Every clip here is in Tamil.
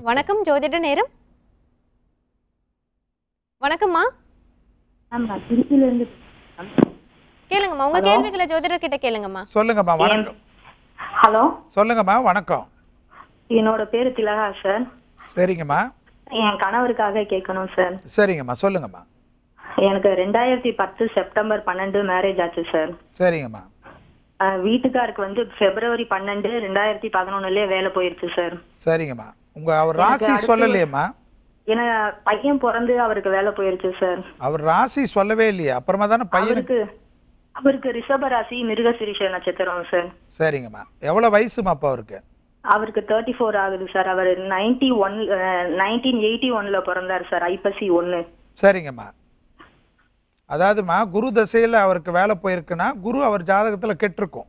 வணக்கம் ஜோதிட நேரம் வணக்கம்மா மேம் நான் திருச்சியிலேருந்து கேளுங்கம்மா உங்க கேள்விகளை ஜோதிடர் கிட்ட கேளுங்கம்மா சொல்லுங்கம்மா வணக்கம் ஹலோ சொல்லுங்கம்மா வணக்கம் என்னோட பேர் திலகா சார் சரிங்கம்மா என் கணவருக்காக கேட்கணும் சார் சரிங்கம்மா சொல்லுங்கம்மா எனக்கு ரெண்டாயிரத்தி பத்து செப்டம்பர் பன்னெண்டு மேரேஜ் ஆச்சு சார் சரிங்கம்மா அஹ் வீட்டுக்காருக்கு வந்து பிப்ரவரி பன்னெண்டு ரெண்டாயிரத்தி பதினொன்னுலயே வேலை போயிருச்சு சார் சரிங்கம்மா உங்க அவர் ராசி சொல்லலையேம்மா ஏன்னா பையன் பிறந்து அவருக்கு வேலை போயிருச்சு சார் அவர் ராசி சொல்லவே இல்லையே அப்புறமா தானே பையனுக்கு அவருக்கு அவருக்கு ரிஷப ராசி மிருகசிரிஷ நட்சத்திரம் சார் சரிங்கம்மா எவ்வளோ வயசுமா அப்போ அவருக்கு அவருக்கு தேர்ட்டி ஃபோர் ஆகுது சார் அவர் நைன்டி ஒன் நைன்டீன் எயிட்டி ஒன்ல பிறந்தார் சார் ஐப்பசி ஒன்னு சரிங்கம்மா அதாவதுமா குரு தசையில் அவருக்கு வேலை போயிருக்குன்னா குரு அவர் ஜாதகத்தில் கெட்டிருக்கும்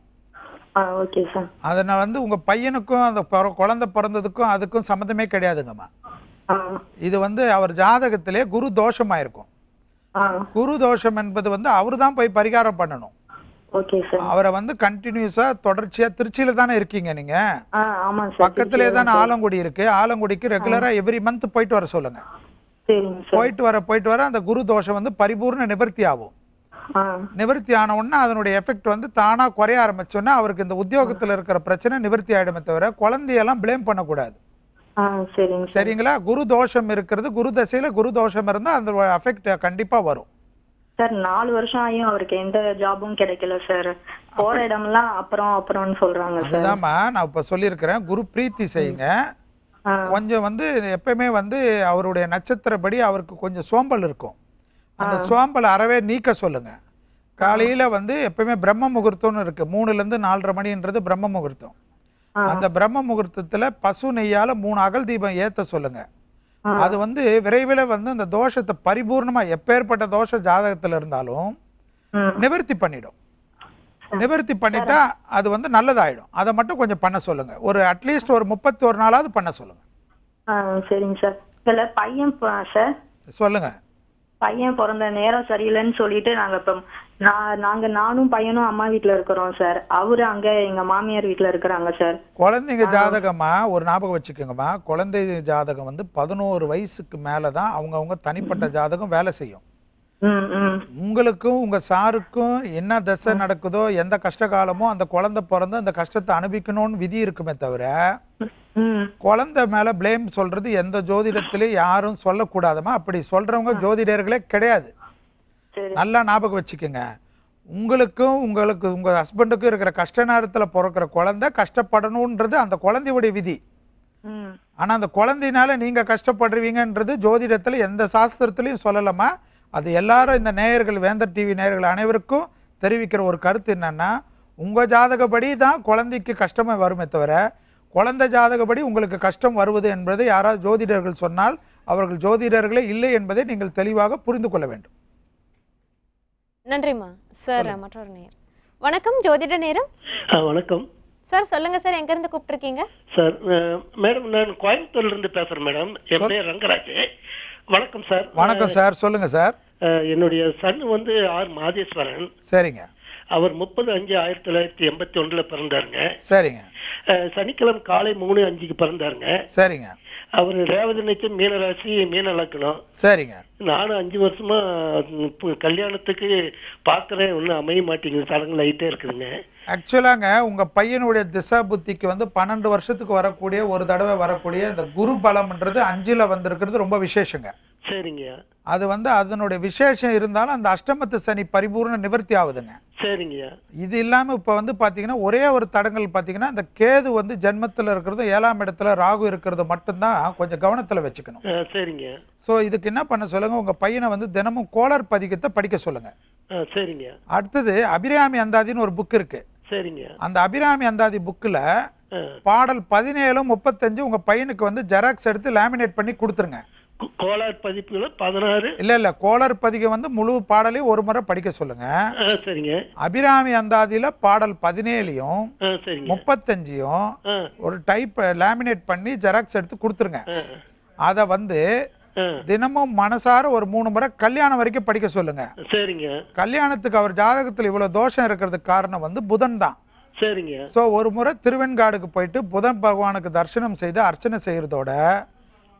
ஓகே சார் அதனால வந்து உங்கள் பையனுக்கும் அந்த பிற- குழந்தை பிறந்ததுக்கும் அதுக்கும் சம்மந்தமே கிடையாதுங்கம்மா ஆ இது வந்து அவர் ஜாதகத்திலே குரு தோஷமாயிருக்கும் ஆ குரு தோஷம் என்பது வந்து அவர் தான் போய் பரிகாரம் பண்ணணும் ஓகே சார் அவரை வந்து கண்டினியூஸாக தொடர்ச்சியாக திருச்சியில் தானே இருக்கீங்க நீங்கள் ஆ ஆமாம் சார் பக்கத்திலே தானே ஆலங்குடி இருக்கு ஆலங்குடிக்கு ரெகுலராக எவ்ரி மந்த் போயிட்டு வர சொல்லுங்க சரிங்க சார் போயிட்டு வர போயிட்டு வர அந்த குரு தோஷம் வந்து பரிபூர்ண நிவர்த்தி ஆகும் ஆ நிவர்த்தி ஆன உடனே அதனுடைய எஃபெக்ட் வந்து தானா குறைய ஆரம்பிச்சோன்னா அவருக்கு இந்த உத்தியோகத்தில் இருக்கிற பிரச்சனை நிவர்த்தி ஆயிடுமே தவிர குழந்தையெல்லாம் ப்ளேம் பண்ணக்கூடாது ஆ சரிங்க சார் சரிங்களா குரு தோஷம் இருக்கிறது குரு தசையில குரு தோஷம் இருந்தால் அந்த எஃபெக்ட் கண்டிப்பா வரும் சார் நாலு வருஷம் ஆகியும் அவருக்கு எந்த ஜாபும் கிடைக்கல சார் போற இடம்லாம் அப்புறம் அப்புறம்னு சொல்றாங்க சார் அதுதாம்மா நான் இப்போ சொல்லியிருக்கிறேன் குரு பிரீத்தி செய்யுங்க ஆ கொஞ்சம் வந்து எப்பயுமே வந்து அவருடைய நட்சத்திரப்படி அவருக்கு கொஞ்சம் சோம்பல் இருக்கும் அந்த சோம்பல் அறவே நீக்க சொல்லுங்க காலையில வந்து எப்பயுமே பிரம்ம முகூர்த்தம்னு இருக்கு மூணுல இருந்து நாலரை மணின்றது பிரம்ம முகூர்த்தம் ஆ. அந்த பிரம்ம முகூர்த்தத்துல பசு நெய்யால மூணு அகல் தீபம் ஏத்த சொல்லுங்க ஆ. அது வந்து விரைவில் வந்து அந்த தோஷத்தை பரிபூர்ணமா எப்பேற்பட்ட தோஷம் ஜாதகத்துல இருந்தாலும் ம் நிவர்த்தி பண்ணிடும் நிவர்த்தி பண்ணிட்டா அது வந்து நல்லதாயிடும் அதை மட்டும் கொஞ்சம் பண்ண சொல்லுங்க ஒரு அட்லீஸ்ட் ஒரு முப்பத்தி ஒரு நாளாவது பண்ண சொல்லுங்க ஆ சரிங்க சார் இதுல பையன் ப- சார் சொல்லுங்க பையன் பிறந்த நேரம் சரியில்லைன்னு சொல்லிட்டு நாங்க இப்ப நான் நாங்க நானும் பையனும் அம்மா வீட்ல இருக்கிறோம் சார் அவரு அங்க எங்க மாமியார் வீட்ல இருக்கிறாங்க சார் குழந்தைங்க ஜாதகமா ஒரு ஞாபகம் வச்சுக்கோங்கம்மா குழந்தை ஜாதகம் வந்து பதினோரு வயசுக்கு மேலே தான் அவங்கவுங்க தனிப்பட்ட ஜாதகம் வேலை செய்யும் ம் ம் உங்களுக்கும் உங்க சாருக்கும் என்ன தசை நடக்குதோ எந்த கஷ்ட காலமோ அந்த குழந்தை பிறந்து அந்த கஷ்டத்தை அனுபவிக்கணும்னு விதி இருக்குமே தவிர ம் குழந்தை மேல ப்ளேம் சொல்றது எந்த ஜோதிடத்திலையும் யாரும் சொல்லக்கூடாதம்மா அப்படி சொல்றவங்க ஜோதிடர்களே கிடையாது சரி நல்லா ஞாபகம் வச்சுக்கோங்க உங்களுக்கும் உங்களுக்கு உங்க ஹஸ்பண்டுக்கும் இருக்கிற கஷ்ட நேரத்துல பிறக்கிற குழந்தை கஷ்டப்படணுன்றது அந்த குழந்தையுடைய விதி ம் ஆனா அந்த குழந்தையினால நீங்க கஷ்டப்படுறீங்கன்றது ஜோதிடத்துல எந்த சாஸ்திரத்திலையும் சொல்லலாமா அது எல்லாரும் இந்த நேயர்கள் வேந்தர் டிவி நேயர்கள் அனைவருக்கும் தெரிவிக்கிற ஒரு கருத்து என்னன்னா உங்க ஜாதகப்படி தான் குழந்தைக்கு கஷ்டமே வருமே தவிர குழந்தை ஜாதகப்படி உங்களுக்கு கஷ்டம் வருவது என்பது யாராவது ஜோதிடர்கள் சொன்னால் அவர்கள் ஜோதிடர்களே இல்லை என்பதை நீங்கள் தெளிவாக புரிந்து கொள்ள வேண்டும் நன்றிம்மா சார் மற்றொரு நேரம் வணக்கம் ஜோதிட நேரம் ஆ, வணக்கம் சார் சொல்லுங்க சார் எங்க இருந்து கூப்பிட்டுருக்கீங்க சார் அஹ், மேடம் நான் கோயம்புத்தூர்ல இருந்து பேசுறேன் மேடம் என் பேர் ரங்கராஜ் வணக்கம் சார் வணக்கம் சார் சொல்லுங்க சார் அஹ், என்னுடைய சன் வந்து ஆர் மாதேஸ்வரன் சரிங்க அவர் முப்பது அஞ்சு ஆயிரத்தி தொள்ளாயிரத்தி எண்பத்தி ஒண்ணுல பிறந்தாருங்க சரிங்க அஹ், சனிக்கிழமை காலை மூணு அஞ்சுக்கு பிறந்தாருங்க சரிங்க அவர் ரேவதி நிச்சயம் மீனராசி மீன லக்னம் சரிங்க நானும் அஞ்சு வருஷமா ம், பு- கல்யாணத்துக்கு பார்க்கறேன் ஒன்றும் அமைய மாட்டேங்குது தடங்கள் ஆயிட்டே இருக்குதுங்க ஆக்சுவலாங்க உங்க பையனுடைய திசா புத்திக்கு வந்து பன்னெண்டு வருஷத்துக்கு வரக்கூடிய ஒரு தடவை வரக்கூடிய இந்த குரு பலம்ன்றது அஞ்சுல வந்திருக்கிறது ரொம்ப விசேஷங்க சரிங்க அது வந்து அதனுடைய விசேஷம் இருந்தாலும் அந்த அஷ்டமத்து சனி பரிபூர்ண நிவர்த்தி ஆகுதுங்க சரிங்க இது இல்லாம இப்ப வந்து பாத்தீங்கன்னா ஒரே ஒரு தடங்கள் பாத்தீங்கன்னா இந்த கேது வந்து ஜென்மத்துல இருக்கிறது ஏழாம் இடத்துல ராகு இருக்கிறது மட்டும்தான் கொஞ்சம் கவனத்துல வச்சுக்கணும் அஹ், சரிங்க ஸோ இதுக்கு என்ன பண்ண சொல்லுங்க உங்க பையனை வந்து தினமும் கோளர் பதிகத்தை படிக்க சொல்லுங்க அஹ், சரிங்க அடுத்தது அபிராமி அந்தாதின்னு ஒரு புக் இருக்கு சரிங்க அந்த அபிராமி அந்தாதி புக்கில் அஹ், பாடல் பதினேழு முப்பத்தஞ்சு உங்க பையனுக்கு வந்து ஜெராக்ஸ் எடுத்து லேமினேட் பண்ணி கொடுத்துருங்க கோ- கோலார் பதிப்புல பதினாறு இல்ல இல்ல கோளர் பதிகை வந்து முழு பாடலையும் ஒரு முறை படிக்க சொல்லுங்க ஆ, சரிங்க அபிராமி அந்தாதியில பாடல் பதினேழையும் ஆ, சரிங்க முப்பத்தஞ்சையும் ஆ, ஒரு டைப் லேமினேட் பண்ணி ஜெராக்ஸ் எடுத்து கொடுத்துருங்க ஆ, அதை வந்து ஆ, தினமும் மனசார ஒரு மூணு முறை கல்யாணம் வரைக்கும் படிக்க சொல்லுங்க சரிங்க கல்யாணத்துக்கு அவர் ஜாதகத்தில் இவ்வளவு தோஷம் இருக்கிறதுக்கு காரணம் வந்து புதன் தான் சரிங்க ஸோ ஒரு முறை திருவெண்காடுக்கு போயிட்டு புதன் பகவானுக்கு தரிசனம் செய்து அர்ச்சனை செய்கிறதோட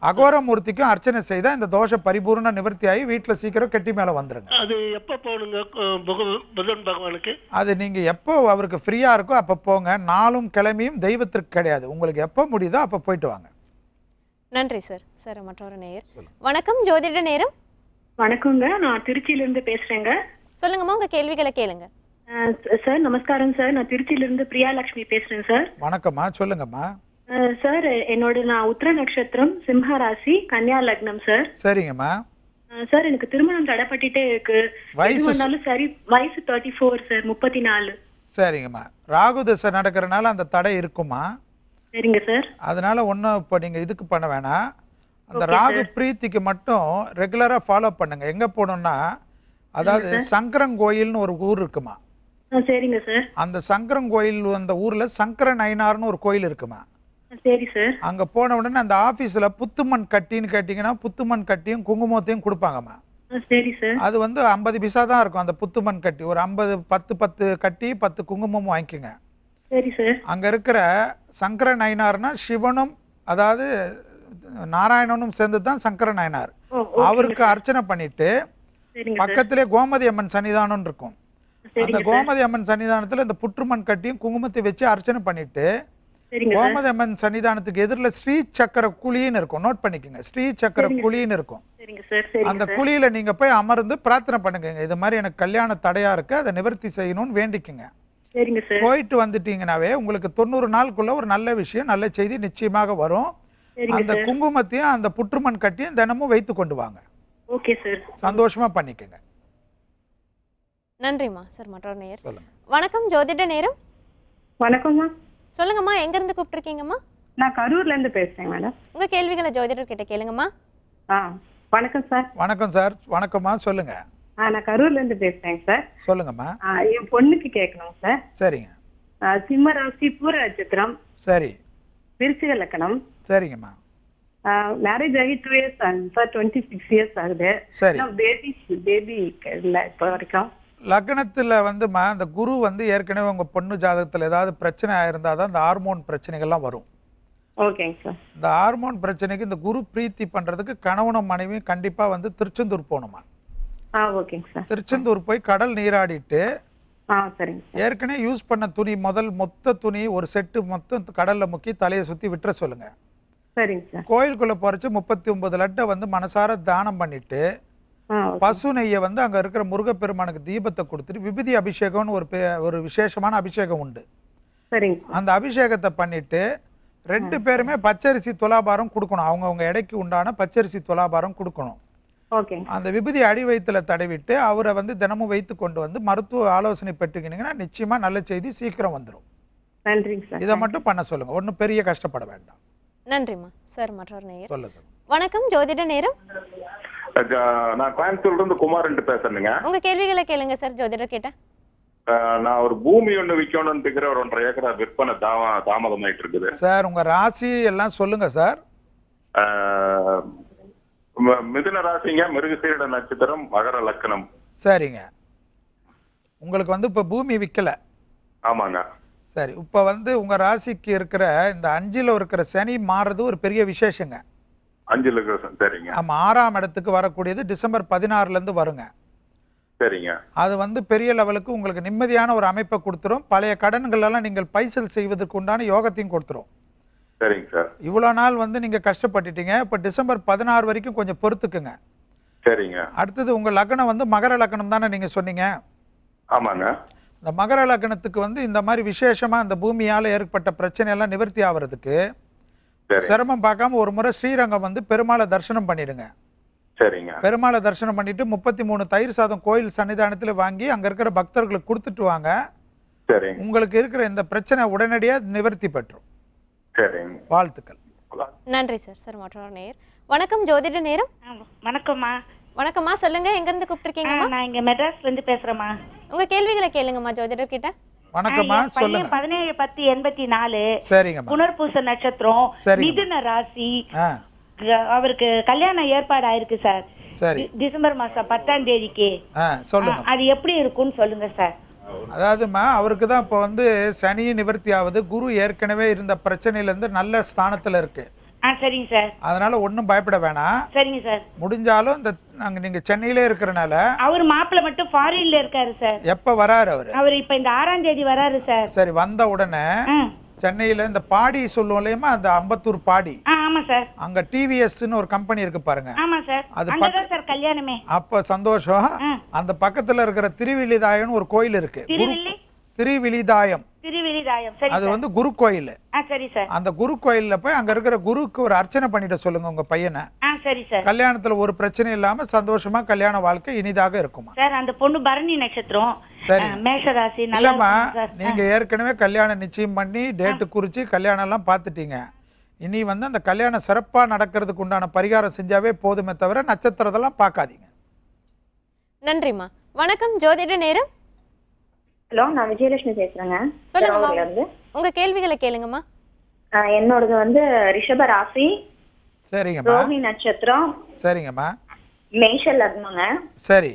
அகோரமூர்த்திக்கும் அர்ச்சனை செய்தா இந்த தோஷ பரிபூர்ண நிவர்த்தி ஆகி வீட்டில் சீக்கிரம் கெட்டி மேலே வந்துருங்க அது எப்போ போகணுங்க அஹ், புக- புதன் பகவானுக்கு அது நீங்கள் எப்போ அவருக்கு ஃப்ரீயாக இருக்கோ அப்போ போங்க நாளும் கிழமையும் தெய்வத்திற்கு கிடையாது உங்களுக்கு எப்போ முடியுதோ அப்போ போயிட்டு வாங்க நன்றி சார் சார் மற்றொரு நேயர் வணக்கம் ஜோதிட நேரம் வணக்கங்க நான் திருச்சியில இருந்து பேசுறேங்க சொல்லுங்கம்மா உங்க கேள்விகளை கேளுங்க அஹ் சார் நமஸ்காரம் சார் நான் திருச்சியில இருந்து பிரியாலட்சுமி பேசுறேன் சார் வணக்கம்மா சொல்லுங்கம்மா அஹ் சார் என்னோட நான் உத்திர நட்சத்திரம் சிம்ம ராசி கன்னியா லக்னம் சார் சரிங்கம்மா அஹ் சார் எனக்கு திருமணம் தடைப்பட்டுட்டே இருக்கு வயசு எது வந்தாலும் சரி வயசு தேர்ட்டி ஃபோர் சார் முப்பத்தி நாலு சரிங்கம்மா ராகு திசை நடக்கிறனால அந்த தடை இருக்குமா சரிங்க சார் அதனால ஒன்றும் இப்போ நீங்கள் இதுக்கு பண்ண வேணாம் அந்த ராகு பிரீத்திக்கு மட்டும் ரெகுலராக ஃபாலோ பண்ணுங்க எங்கே போகணுன்னா அதாவது சங்கரங்கோயில்னு ஒரு ஊர் இருக்குமா அஹ் சரிங்க சார் அந்த சங்கரங்கோயில் அந்த ஊரில் சங்கர நயினார்னு ஒரு கோயில் இருக்குமா அஹ் சரி சார் அங்கே போன உடனே அந்த ஆஃபீஸில் புத்துமண் கட்டின்னு கேட்டிங்கன்னா புத்துமண் கட்டியும் குங்குமத்தையும் கொடுப்பாங்கம்மா அஹ் சரி சார் அது வந்து ஐம்பது பிசா தான் இருக்கும் அந்த புத்துமண் கட்டி ஒரு ஐம்பது பத்து பத்து கட்டி பத்து குங்குமமும் வாங்கிக்கோங்க சரி சார் அங்கே இருக்கிற சங்கர நயினார்னா சிவனும் அதாவது நாராயணனும் சேர்ந்து தான் சங்கர நயனார் ஓ ஓ, அவருக்கு அர்ச்சனை பண்ணிட்டு சரிங்க சார் பக்கத்திலே கோமதி அம்மன் சன்னிதானம் இருக்கும் அந்த சரிங்க சார் கோமதி அம்மன் சன்னிதானத்தில் இந்த புற்றுமண் கட்டியும் குங்குமத்தை வச்சு அர்ச்சனை பண்ணிட்டு சரிங்க சார் கோமதி அம்மன் சன்னிதானத்துக்கு எதிரில் ஸ்ரீ சக்கர குழின்னு இருக்கும் நோட் பண்ணிக்கோங்க ஸ்ரீ சக்கர குழின்னு இருக்கும் சரிங்க சார் சரிங்க அந்த சார் குழியில நீங்க போய் அமர்ந்து பிரார்த்தனை பண்ணுங்க இது மாதிரி எனக்கு கல்யாண தடையா இருக்கு அதை நிவர்த்தி செய்யணும்னு வேண்டிக்குங்க சரிங்க சார் போயிட்டு வந்துட்டீங்கனாவே உங்களுக்கு தொண்ணூறு நாளுக்குள்ள ஒரு நல்ல விஷயம் நல்ல செய்தி நிச்சயமாக வரும் சரிங்க அந்த சார் குங்குமத்தையும் அந்த புற்றுமண் கட்டியும் தினமும் வைத்து கொண்டு வாங்க ஓகே சார் சந்தோஷமா பண்ணிக்கங்க நன்றிம்மா சார் மற்றொரு நேயர் சொல்லுங்க வணக்கம் ஜோதிட நேரம் வணக்கம்மா சொல்லுங்கம்மா எங்க இருந்து கூப்பிட்டுருக்கீங்கம்மா நான் கரூர்ல இருந்து பேசுறேன் மேடம் உங்க கேள்விகளை ஜோதிடர் கிட்ட கேளுங்கம்மா ஆ வணக்கம் சார் வணக்கம் சார் வணக்கம்மா சொல்லுங்க ஆ நான் கரூர்ல இருந்து பேசுறேன் சார் சொல்லுங்கம்மா ஆ, என் பொண்ணுக்கு கேட்கணும் சார் சரிங்க ஆ, சிம்ம ராசி பூர நட்சத்திரம் சரி விருச்சிக லக்கணம் சரிங்கம்மா மேரேஜ் ஆகி டூ இயர்ஸ் ஆகுது சார் டுவெண்ட்டி சிக்ஸ் இயர்ஸ் ஆகுது சரி பேபி பேபி இல்லை இப்போ வரைக்கும் லக்னத்துல வந்துமா அந்த குரு வந்து ஏற்கனவே உங்க பொண்ணு ஜாதகத்துல ஏதாவது பிரச்சனை ஆயிருந்தா தான் இந்த ஹார்மோன் பிரச்சனைகள்லாம் வரும் ஓகேங்க சார் இந்த ஹார்மோன் பிரச்சனைக்கு இந்த குரு பிரீத்தி பண்றதுக்கு கணவனும் மனைவியும் கண்டிப்பா வந்து திருச்செந்தூர் போகணுமா ஆ ஓகேங்க சார் திருச்செந்தூர் போய் கடல் நீராடிட்டு ஆ சரிங்க சார் ஏற்கனவே யூஸ் பண்ண துணி முதல் மொத்த துணி ஒரு செட்டு மொத்தம் கடல்ல முக்கி தலையை சுத்தி விட்டுற சொல்லுங்க சரிங்க சார் கோயிலுக்குள்ள போறச்சு முப்பத்தி ஒன்பது லட்டை வந்து மனசார தானம் பண்ணிட்டு ஆ ஓகே பசு நெய்யை வந்து அங்க இருக்கிற முருகப்பெருமானுக்கு தீபத்தை கொடுத்துட்டு விபூதி அபிஷேகம்னு ஒரு பே- ஒரு விசேஷமான அபிஷேகம் உண்டு சரிங்க சார் அந்த அபிஷேகத்தை பண்ணிட்டு ரெண்டு பேருமே பச்சரிசி துலாபாரம் கொடுக்கணும் அவங்கவுங்க எடைக்கு உண்டான பச்சரிசி துலாபாரம் கொடுக்கணும் ஓகேங்க அந்த விபூதி அடி வயிற்றுல தடவிட்டு அவரை வந்து தினமும் வைத்து கொண்டு வந்து மருத்துவ ஆலோசனை பெற்றுக்கினீங்கன்னா நிச்சயமா நல்ல செய்தி சீக்கிரம் வந்துடும் நன்றிங்க சார் இதை மட்டும் பண்ண சொல்லுங்க ஒன்றும் பெரிய கஷ்டப்பட வேண்டாம் நன்றிம்மா சார் மற்றொரு நேயர் சொல்ல சொல்லுங்க வணக்கம் ஜோதிட நேரம் அஹ் நான் கோயம்புத்தூர்ல இருந்து குமார்ன்ட்டு பேசுறேங்க உங்க கேள்விகளை கேளுங்க சார் ஜோதிடர் கிட்ட அஹ் நான் ஒரு பூமி ஒண்ணு விற்கணும்னு இருக்கிற ஒரு ஒன்றரை ஏக்கரா விற்பனை தாம தாமதமாயிட்டு இருக்குது சார் உங்க ராசி எல்லாம் சொல்லுங்க சார் அஹ் ம- மிதுன ராசிங்க மிருகசீரிட நட்சத்திரம் மகர லக்கணம் சரிங்க உங்களுக்கு வந்து இப்போ பூமி விற்கல ஆமாங்க சரி இப்போ வந்து உங்க ராசிக்கு இருக்கிற இந்த அஞ்சில் இருக்கிற சனி மாறுறது ஒரு பெரிய விசேஷங்க அஞ்சு லட்சம் சரிங்க ஆமா ஆறாம் இடத்துக்கு வரக்கூடியது டிசம்பர் பதினாறுல இருந்து வருங்க சரிங்க அது வந்து பெரிய லெவலுக்கு உங்களுக்கு நிம்மதியான ஒரு அமைப்பை கொடுத்துரும் பழைய கடன்கள் எல்லாம் நீங்கள் பைசல் செய்வதற்கு உண்டான யோகத்தையும் கொடுத்துரும் சரிங்க சார் இவ்வளோ நாள் வந்து நீங்க கஷ்டப்பட்டுட்டீங்க இப்போ டிசம்பர் பதினாறு வரைக்கும் கொஞ்சம் பொறுத்துக்குங்க சரிங்க அடுத்தது உங்க லக்னம் வந்து மகர லக்னம் தானே நீங்க சொன்னீங்க ஆமாங்க இந்த மகர லக்னத்துக்கு வந்து இந்த மாதிரி விசேஷமா இந்த பூமியால ஏற்பட்ட பிரச்சனை எல்லாம் நிவர்த்தி ஆவறதுக்கு சரி சிரமம் பார்க்காம ஒரு முறை ஸ்ரீரங்கம் வந்து பெருமாளை தரிசனம் பண்ணிடுங்க சரிங்க பெருமாளை தரிசனம் பண்ணிட்டு முப்பத்தி மூணு தயிர் சாதம் கோயில் சன்னிதானத்தில் வாங்கி அங்க இருக்கிற பக்தர்களுக்கு கொடுத்துட்டு வாங்க சரிங்க உங்களுக்கு இருக்கிற இந்த பிரச்சனை உடனடியா நிவர்த்தி பெற்றும் சரிங்க வாழ்த்துக்கள் நன்றி சார் சார் மற்றொரு நேயர் வணக்கம் ஜோதிட நேரம் ஆமா. வணக்கம்மா வணக்கம்மா சொல்லுங்க எங்க இருந்து ஆ, கூப்பிட்டுருக்கீங்கம்மா நான் இங்க மெட்ராஸ்ல இருந்து பேசுறேம்மா உங்க கேள்விகளை கேளுங்கம்மா ஜோதிடர் கிட்ட வணக்கம்மா ஆ, என் பையன் சொல்லுங்க பதினேழு பத்து எண்பத்தி நாலு சரிங்கம்மா புனர்பூச நட்சத்திரம் சரிங்கம்மா. மிதுன ராசி ஆ க- அவருக்கு கல்யாணம் ஏற்பாடு ஆயிருக்கு சார் சரி டி- டிசம்பர் மாசம் பத்தாம் தேதிக்கு ஆ ஆ, சொல்லுங்க அது எப்படி இருக்கும்னு சொல்லுங்க சார் அதாவதுமா அவருக்கு தான் இப்போ வந்து சனி நிவர்த்தி ஆகுது குரு ஏற்கனவே இருந்த பிரச்சனையிலேருந்து நல்ல ஸ்தானத்தில் இருக்கு ஆ சரிங்க சார் அதனால ஒன்றும் பயப்பட வேணாம் சரிங்க சார் முடிஞ்சாலும் இந்த நாங்க நீங்க சென்னையிலே இருக்கிறனால அவர் மாப்பிள்ளை மட்டும் ஃபாரின்ல இருக்காரு சார் எப்ப வராரு அவரு அவர் இப்ப இந்த ஆறாம் தேதி வராரு சார் சரி வந்த உடனே ஆ சென்னையில இந்த பாடி சொல்லுவோம் இல்லையுமா அந்த அம்பத்தூர் பாடி ஆ ஆமா சார் அங்க டிவிஎஸ்ன்னு ஒரு கம்பெனி இருக்கு பாருங்க ஆமா சார் அது அங்கதான் சார் கல்யாணமே அப்ப சந்தோஷம் ஆ. அந்த பக்கத்துல இருக்கிற திருவிழிதாயம்னு ஒரு கோயில் இருக்கு குரு திருவில்லி திருவிழிதாயம் திருவிழிதாயம் சரி அது சார் வந்து குரு கோயில் ஆ சரி சார் அந்த குரு கோயில்ல போய் அங்க இருக்கிற குருவுக்கு ஒரு அர்ச்சனை பண்ணிட்டு சொல்லுங்க உங்க பையனை ஆ சரி சார் கல்யாணத்துல ஒரு பிரச்சனையும் இல்லாம சந்தோஷமா கல்யாண வாழ்க்கை இனிதாக இருக்குமா சார் அந்த பொண்ணு பரணி நட்சத்திரம் சரி. ஆ, மேஷராசி நல்லா இல்லம்மா இருக்கும் சார் நீங்க ஏற்கனவே கல்யாணம் நிச்சயம் பண்ணி டேட்டு குறிச்சு கல்யாணம் எல்லாம் பார்த்துட்டீங்க இனி வந்து அந்த கல்யாணம் சிறப்பா நடக்கிறதுக்கு உண்டான பரிகாரம் செஞ்சாவே போதுமே தவிர நட்சத்திரத்தெல்லாம் பார்க்காதீங்க நன்றிம்மா வணக்கம் ஜோதிட நேரம் ஹலோ நான் விஜயலட்சுமி பேசுறேங்க சொல்லுங்கம்மா தருமபுரியில இருந்து உங்க கேள்விகளை கேளுங்கம்மா ஆஹ் என்னோடது வந்து ரிஷப ராசி சரிங்கம்மா ரோஹிணி நட்சத்திரம் சரிங்கம்மா மேஷ லக்னங்க சரி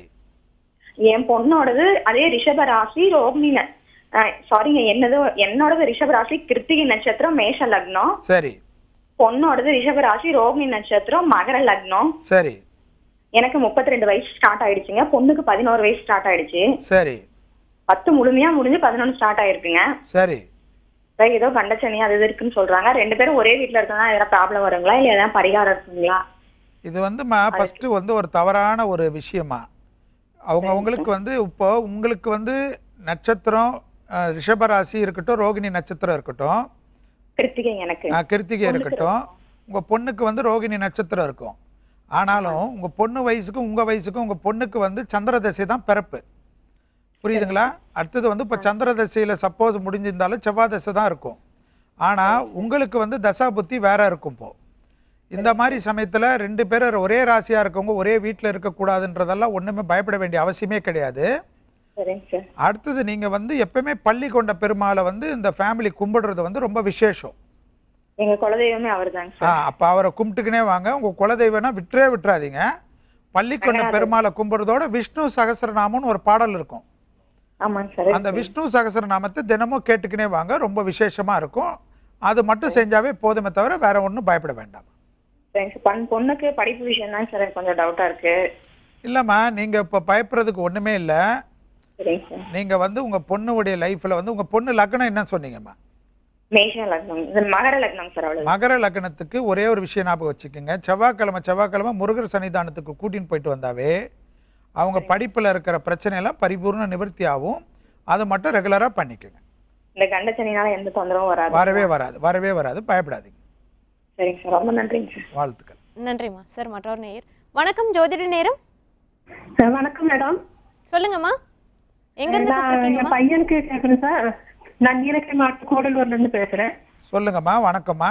என் பொண்ணோடது அதே ரிஷப ராசி ரோஹிணி சாரிங்க என்னது என்னோடது ரிஷப ராசி கிருத்திகை நட்சத்திரம் மேஷ லக்னம் சரி பொண்ணோடது ரிஷப ராசி ரோஹிணி நட்சத்திரம் மகர லக்னம் சரி எனக்கு முப்பத்தி ரெண்டு வயசு ஸ்டார்ட் ஆயிடுச்சுங்க பொண்ணுக்கு பதினோரு வயசு ஸ்டார்ட் ஆயிடுச்சு சரி பத்து முழுமையா முடிஞ்சு பதினொன்று ஸ்டார்ட் ஆயிருக்குங்க சரி அதான் ஏதோ கண்டச்சனி அது இது இருக்குன்னு சொல்றாங்க ரெண்டு பேரும் ஒரே வீட்ல இருக்கா ஏதாவது ப்ராப்ளம் வருங்களா இல்ல ஏதாவது பரிகாரம் இருக்குங்களா இது வந்துமா ஃபர்ஸ்ட் வந்து ஒரு தவறான ஒரு விஷயமா அவங்க அவங்களுக்கு வந்து இப்போ உங்களுக்கு வந்து நட்சத்திரம் அஹ், ரிஷபராசி இருக்கட்டும் ரோகிணி நட்சத்திரம் இருக்கட்டும் கிருத்திகைங்க எனக்கு அஹ், கிருத்திகை இருக்கட்டும் உங்க பொண்ணுக்கு வந்து ரோகிணி நட்சத்திரம் இருக்கும் ஆனாலும் உங்க பொண்ணு வயசுக்கும் உங்க வயசுக்கும் உங்க பொண்ணுக்கு வந்து சந்திர தசை தான் பிறப்பு புரியுதுங்களா அடுத்தது வந்து இப்போ சந்திர தசையில சப்போஸ் முடிஞ்சிருந்தாலும் செவ்வாய் தசை தான் இருக்கும் ஆனா உங்களுக்கு வந்து தசா புத்தி வேற இருக்கும் இப்போ இந்த மாதிரி சமயத்துல ரெண்டு பேரும் ஒரே ராசியா இருக்கவங்க ஒரே வீட்டில் இருக்கக்கூடாதுன்றதெல்லாம் ஒண்ணுமே பயப்பட வேண்டிய அவசியமே கிடையாது சரிங்க சார் அடுத்தது நீங்க வந்து எப்பவுமே பள்ளி கொண்ட பெருமாளை வந்து இந்த ஃபேமிலி கும்பிடுறது வந்து ரொம்ப விசேஷம் எங்க குலதெய்வமே அவர்தாங்க ஆ சார் அப்போ அவரை கும்பிட்டுக்கினே வாங்க உங்க குலதெய்வம்னா விட்டுறே விட்டுறாதீங்க பள்ளிக்கொண்ட பெருமாளை கும்பிடுறதோட விஷ்ணு சகஸ்ரநாமம்னு ஒரு பாடல் இருக்கும் ஆமாங்க சார் அந்த விஷ்ணு சகஸ்ரநாமத்தை தினமும் கேட்டுக்கினே வாங்க ரொம்ப விசேஷமா இருக்கும் அது மட்டும் செஞ்சாவே போதுமே தவிர வேற ஒன்றும் பயப்பட வேண்டாம் சரிங்க சார் பண் பொண்ணுக்கு படிப்பு விஷயம் தான் சார் எனக்கு கொஞ்சம் டவுட்டா இருக்கு இல்லைம்மா நீங்க இப்போ பயப்படுறதுக்கு ஒண்ணுமே இல்லை சரிங்க சார் நீங்க வந்து உங்க பொண்ணுடைய லைஃப்ல வந்து உங்க பொண்ணு லக்னம் என்ன சொன்னீங்கம்மா மேஷ லக்னம் இது மகர லக்னம் சார் அவ்வளவு மகர லக்னத்துக்கு ஒரே ஒரு விஷயம் ஞாபகம் வச்சுக்கோங்க செவ்வாய்க்கிழமை செவ்வாய்க்கிழமை முருகர் சன்னிதானத்துக்கு கூட்டின்னு போயிட்டு வந்தாவே அவங்க படிப்புல இருக்கிற பிரச்சனையெல்லாம் பரிபூர்ண நிவர்த்தி ஆகும் அதை மட்டும் ரெகுலரா பண்ணிக்கோங்க இந்த கண்டச்சனினால எந்த தொந்தரவும் வராது வரவே வராது வரவே வராது பயப்படாதீங்க சரிங்க சார் ரொம்ப நன்றிங்க சார் வாழ்த்துக்கள் நன்றிம்மா சார் மற்றொரு நேயர் வணக்கம் ஜோதிட நேரம் சார் வணக்கம் மேடம் சொல்லுங்கம்மா எங்க இருந்து நான் என் கூப்பிட்டுருக்கீங்கம்மா பையனுக்கு கேட்குறேன் சார் நான் நீலக்கை மாவட்டம் கூடலூர்ல இருந்து பேசுறேன் சொல்லுங்கம்மா வணக்கம்மா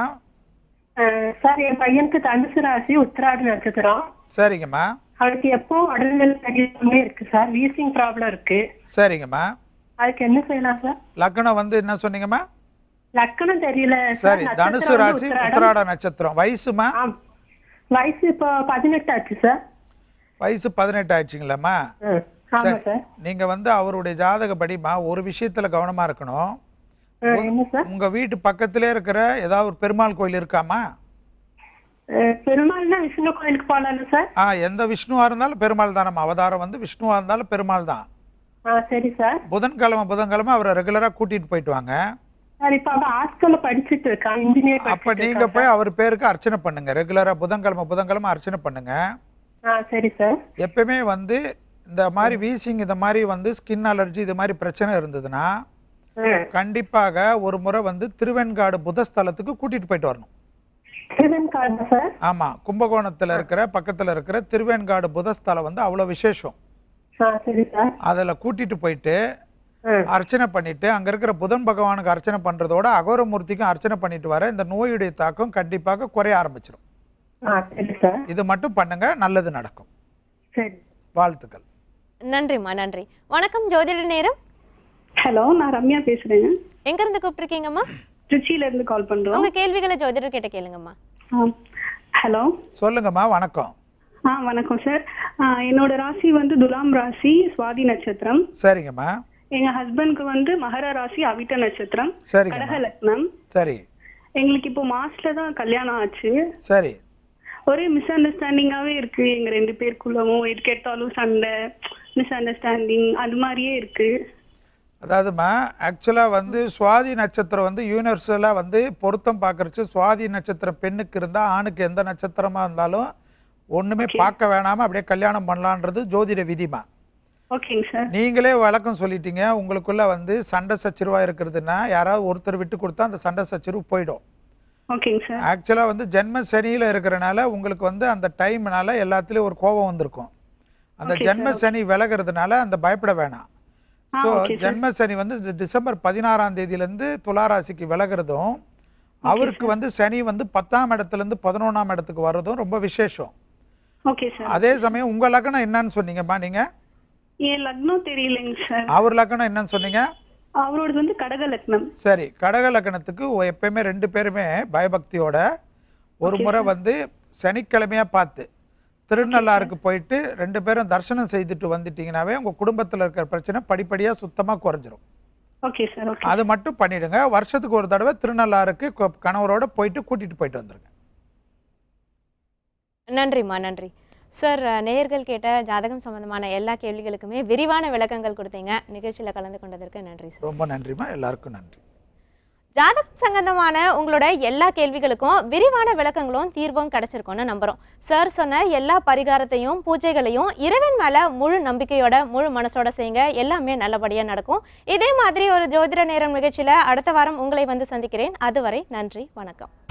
அஹ், சார் என் பையனுக்கு தனுசு ராசி உத்திராடு நட்சத்திரம் சரிங்கம்மா அவருக்கு எப்போ உடல்நிலை சரியில்லாமலே இருக்கு சார் வீசிங் ப்ராப்ளம் இருக்கு சரிங்கம்மா அதுக்கு என்ன செய்யலாம் சார் லக்னம் வந்து என்ன சொன்னீங்கம்மா லக்கணம் தெரியல சரி சார் தனுசு நட்சத்திரம் வந்து ராசி உத்திராடம். உத்திராட நட்சத்திரம் வயசுமா ஆம். வயசு இப்போ பதினெட்டு ஆச்சு சார் வயசு பதினெட்டு ஆயிடுச்சுங்களாம்மா ம். ஆமா சரி சார் நீங்க வந்து அவருடைய ஜாதகப்படிமா ஒரு விஷயத்துல கவனமா இருக்கணும் அஹ், என்ன சார் உங்க வீட்டு பக்கத்திலே இருக்கிற ஏதாவது ஒரு பெருமாள் கோயில் இருக்காமா அஹ், பெருமாள்னா விஷ்ணு கோயிலுக்கு போகலாம்ல சார் ஆ எந்த விஷ்ணுவா இருந்தாலும் பெருமாள் தான் நம்ம அவதாரம் வந்து விஷ்ணுவா இருந்தாலும் பெருமாள் தான் ஆ சரி சார் புதன்கிழமை புதன்கிழமை அவரை ரெகுலரா கூட்டிட்டு போயிட்டு வாங்க சார் இப்போ அவன் ஹாஸ்டல்ல படிச்சுட்டு இருக்கான் இன்ஜினியர் அப்ப நீங்க போய் அவர் பேருக்கு அர்ச்சனை பண்ணுங்க ரெகுலரா புதன்கிழமை புதன்கிழமை அர்ச்சனை பண்ணுங்க ஆ சரி சார் எப்பவுமே வந்து இந்த மாதிரி வீசிங் இந்த மாதிரி வந்து ஸ்கின் அலர்ஜி இது மாதிரி பிரச்சனை இருந்ததுன்னா ம். கண்டிப்பாக ஒரு முறை வந்து திருவெண்காடு புதஸ்தலத்துக்கு கூட்டிட்டு போயிட்டு வரணும் திருவெண்காடு சார் ஆமா கும்பகோணத்துல இருக்கிற பக்கத்துல இருக்கிற திருவெண்காடு புதஸ்தலம் வந்து அவ்வளவு விசேஷம் ஆ சரி சார் அதுல கூட்டிட்டு போயிட்டு ம். அர்ச்சனை பண்ணிட்டு அங்க இருக்கிற புதன் பகவானுக்கு அர்ச்சனை பண்றதோட அகோரமூர்த்திக்கும் அர்ச்சனை பண்ணிட்டு வர இந்த நோயுடைய தாக்கம் கண்டிப்பாக குறைய ஆரம்பிச்சிடும் ஆ சரி சார் இது மட்டும் பண்ணுங்க நல்லது நடக்கும் சரி வாழ்த்துக்கள் நன்றிம்மா நன்றி வணக்கம் ஜோதிட நேரம் ஹலோ நான் ரம்யா பேசுறேன் எங்க இருந்து கூப்பிட்டுருக்கீங்கம்மா திருச்சியில இருந்து கால் பண்றோம் உங்க கேள்விகளை ஜோதிடர் கிட்ட கேளுங்கம்மா ஹலோ சொல்லுங்கம்மா வணக்கம் ஆ வணக்கம் சார் என்னோட ராசி வந்து துலாம் ராசி சுவாதி நட்சத்திரம் சரிங்கம்மா எங்க ஹஸ்பண்ட்க்கு வந்து மகர ராசி அவிட்ட நட்சத்திரம் சரிங்கம்மா கடக லக்னம் சரி எங்களுக்கு இப்போ மார்ச்ல தான் கல்யாணம் ஆச்சு சரி ஒரே மிஸ் அண்டர்ஸ்டாண்டிங்காவே இருக்கு எங்க ரெண்டு பேருக்குள்ளவும் எது கேட்டாலும் சண்டை மிஸ் அண்டர்ஸ்டாண்டிங் அது மாதிரியே இருக்கு அதாவதுமா ஆக்சுவலாக வந்து சுவாதி நட்சத்திரம் வந்து யூனிவர்சலாக வந்து பொருத்தம் பார்க்கறச்சு சுவாதி நட்சத்திரம் பெண்ணுக்கு இருந்தால் ஆணுக்கு எந்த நட்சத்திரமா இருந்தாலும் ஒன்றுமே பார்க்க வேணாம அப்படியே கல்யாணம் பண்ணலான்றது ஜோதிட விதிமா ஓகேங்க சார் நீங்களே வழக்கம் சொல்லிட்டீங்க உங்களுக்குள்ள வந்து சண்டை சச்சரவா இருக்கிறதுனா யாராவது ஒருத்தர் விட்டு கொடுத்தா அந்த சண்டை சச்சரவு போயிடும் ஓகேங்க சார் ஆக்சுவலாக வந்து ஜென்ம சனியில் இருக்கிறனால உங்களுக்கு வந்து அந்த டைம்னால எல்லாத்துலேயும் ஒரு கோபம் வந்திருக்கும் அந்த Okay, ஜென்ம சனி விலகிறதுனால அந்த பயப்பட வேணாம் ஆ, ஸோ okay, sir. ஜென்ம சனி வந்து இந்த டிசம்பர் பதினாறாம் தேதியிலேருந்து துளாராசிக்கு விலகிறதும் அவருக்கு வந்து சனி வந்து பத்தாம் இடத்துலேருந்து பதினொன்றாம் இடத்துக்கு வர்றதும் ரொம்ப விசேஷம் ஓகே சார் அதே சமயம் உங்கள் லக்னம் என்னன்னு சொன்னீங்கம்மா நீங்கள் என் லக்னம் தெரியலைங்க சார் அவர் லக்னம் என்னன்னு சொன்னீங்க அவரோடது வந்து கடக லக்னம் சரி கடக லக்னத்துக்கு ஒ- எப்பயுமே ரெண்டு பேருமே பயபக்தியோட ஒரு முறை வந்து சனிக்கிழமையா பார்த்து திருநள்ளாருக்கு போயிட்டு ரெண்டு பேரும் தரிசனம் செய்துட்டு வந்துட்டீங்கன்னாவே உங்க குடும்பத்துல இருக்கிற பிரச்சனை படிப்படியா சுத்தமா குறைஞ்சிரும் ஓகே சார் ஓகே அது மட்டும் பண்ணிடுங்க வருஷத்துக்கு ஒரு தடவை திருநள்ளாருக்கு கொ- கணவரோட போயிட்டு கூட்டிட்டு போயிட்டு வந்துருங்க நன்றிம்மா நன்றி சார் நேயர்கள் கேட்ட ஜாதகம் சம்பந்தமான எல்லா கேள்விகளுக்குமே விரிவான விளக்கங்கள் கொடுத்தீங்க நிகழ்ச்சியில் கலந்து கொண்டதற்கு நன்றி சார் ரொம்ப நன்றிம்மா எல்லாருக்கும் நன்றி ஜாதகம் சம்பந்தமான உங்களோட எல்லா கேள்விகளுக்கும் விரிவான விளக்கங்களும் தீர்வும் கிடைச்சிருக்கும்னு நம்புறோம் சார் சொன்ன எல்லா பரிகாரத்தையும் பூஜைகளையும் இறைவன் மேல முழு நம்பிக்கையோட முழு மனசோட செய்யுங்க எல்லாமே நல்லபடியா நடக்கும் இதே மாதிரி ஒரு ஜோதிட நேரம் நிகழ்ச்சியில அடுத்த வாரம் உங்களை வந்து சந்திக்கிறேன் அதுவரை நன்றி வணக்கம்